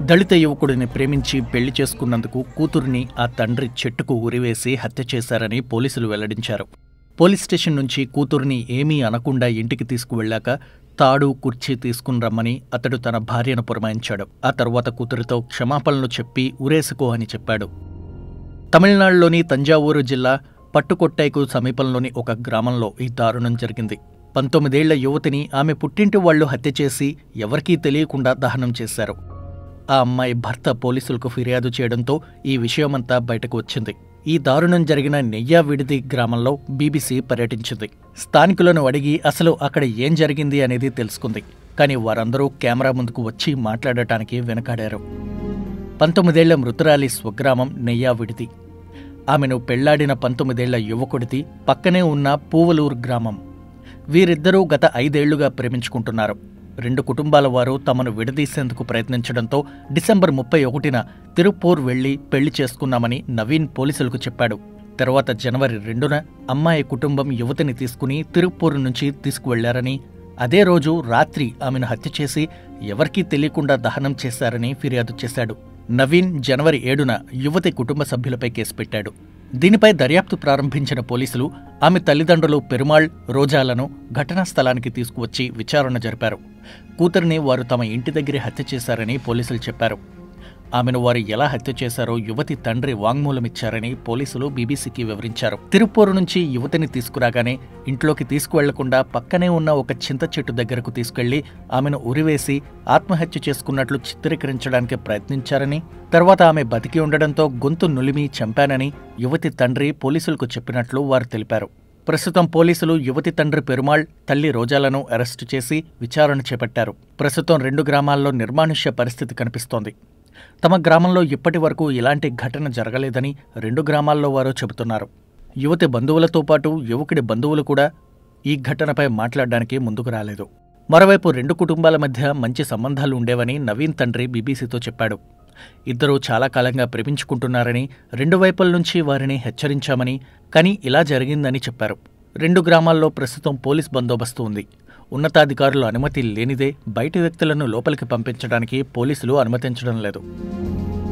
దళిత యువకుడిని ప్రేమించి పెళ్లి చేసుకున్నందుకు కూతురిని ఆ తండ్రి చెట్టుకు ఉరివేసి హత్య చేశారని పోలీసులు వెల్లడించారు పోలీస్ స్టేషన్ నుంచి కూతురిని ఏమీ అనకుండా ఇంటికి తీసుకువెళ్ళాక తాడు కుర్చీ తీసుకుని రమ్మని అతడు తన భార్యను పురమాయించాడు ఆ తరువాత కూతురితో క్షమాపణలు చెప్పి ఉరేసుకో అని చెప్పాడు తమిళనాడులోని తంజావూరు జిల్లా పట్టుకొట్టైకు సమీపంలోని ఒక గ్రామంలో ఈ దారుణం జరిగింది పంతొమ్మిదేళ్ల యువతిని ఆమె పుట్టింటి వాళ్లు హత్య చేసి ఎవరికీ తెలియకుండా దహనం చేశారు ఆ అమ్మాయి భర్త పోలీసులకు ఫిర్యాదు చేయడంతో ఈ విషయమంతా బయటకు వచ్చింది ఈ దారుణం జరిగిన నెయ్యా విడిది గ్రామంలో బీబీసీ పర్యటించింది స్థానికులను అడిగి అసలు అక్కడ ఏం జరిగింది అనేది తెలుసుకుంది కానీ వారందరూ కెమెరా ముందుకు వచ్చి మాట్లాడటానికి వెనకాడారు పంతొమ్మిదేళ్ల మృతురాలి స్వగ్రామం నెయ్యా విడిది ఆమెను పెళ్లాడిన పంతొమ్మిదేళ్ల యువకుడిది పక్కనే ఉన్న పూవలూరు గ్రామం వీరిద్దరూ గత ఐదేళ్లుగా ప్రేమించుకుంటున్నారు రెండు కుటుంబాల వారు తమను విడదీసేందుకు ప్రయత్నించడంతో డిసెంబర్ ముప్పై ఒకటిన తిరుపూర్ వెళ్లి పెళ్లి చేసుకున్నామని నవీన్ పోలీసులకు చెప్పాడు తర్వాత జనవరి రెండున అమ్మాయి కుటుంబం యువతిని తీసుకుని తిరుపూర్ నుంచి తీసుకువెళ్లారని అదే రోజు రాత్రి ఆమెను హత్య చేసి ఎవరికీ తెలియకుండా దహనం చేశారని ఫిర్యాదు చేశాడు నవీన్ జనవరి ఏడున యువతి కుటుంబ సభ్యులపై కేసు పెట్టాడు దీనిపై దర్యాప్తు ప్రారంభించిన పోలీసులు ఆమె తల్లిదండ్రులు పెరుమాళ్ రోజాలను ఘటనా స్థలానికి తీసుకువచ్చి విచారణ జరిపారు కూతురిని వారు తమ ఇంటి దగ్గరే హత్య చేశారని పోలీసులు చెప్పారు ఆమెను వారు ఎలా హత్య చేశారో యువతి తండ్రి వాంగ్మూలమిచ్చారని పోలీసులు బీబీసీకి వివరించారు తిరుపూరు నుంచి యువతిని తీసుకురాగానే ఇంట్లోకి తీసుకువెళ్లకుండా పక్కనే ఉన్న ఒక చింత చెట్టు దగ్గరకు తీసుకెళ్లి ఆమెను ఉరివేసి ఆత్మహత్య చేసుకున్నట్లు చిత్రీకరించడానికి ప్రయత్నించారని తర్వాత ఆమె బతికి ఉండడంతో గొంతు నులిమి చంపానని యువతి తండ్రి పోలీసులకు చెప్పినట్లు వారు తెలిపారు ప్రస్తుతం పోలీసులు యువతి తండ్రి పెరుమాళ్ తల్లి రోజాలను అరెస్టు చేసి విచారణ చేపట్టారు ప్రస్తుతం రెండు గ్రామాల్లో నిర్మానుష్య పరిస్థితి కనిపిస్తోంది తమ గ్రామంలో ఇప్పటి వరకు ఇలాంటి ఘటన జరగలేదని రెండు గ్రామాల్లో వారు చెబుతున్నారు యువతి బంధువులతో పాటు యువకుడి బంధువులు కూడా ఈ ఘటనపై మాట్లాడడానికి ముందుకు రాలేదు మరోవైపు రెండు కుటుంబాల మధ్య మంచి సంబంధాలు ఉండేవని నవీన్ తండ్రి బీబీసీతో చెప్పాడు ఇద్దరూ చాలా కాలంగా ప్రేమించుకుంటున్నారని రెండు వైపుల నుంచి వారిని హెచ్చరించామని కానీ ఇలా జరిగిందని చెప్పారు రెండు గ్రామాల్లో ప్రస్తుతం పోలీస్ బందోబస్తు ఉంది ఉన్నతాధికారుల అనుమతి లేనిదే బయటి వ్యక్తులను లోపలికి పంపించడానికి పోలీసులు అనుమతించడం లేదు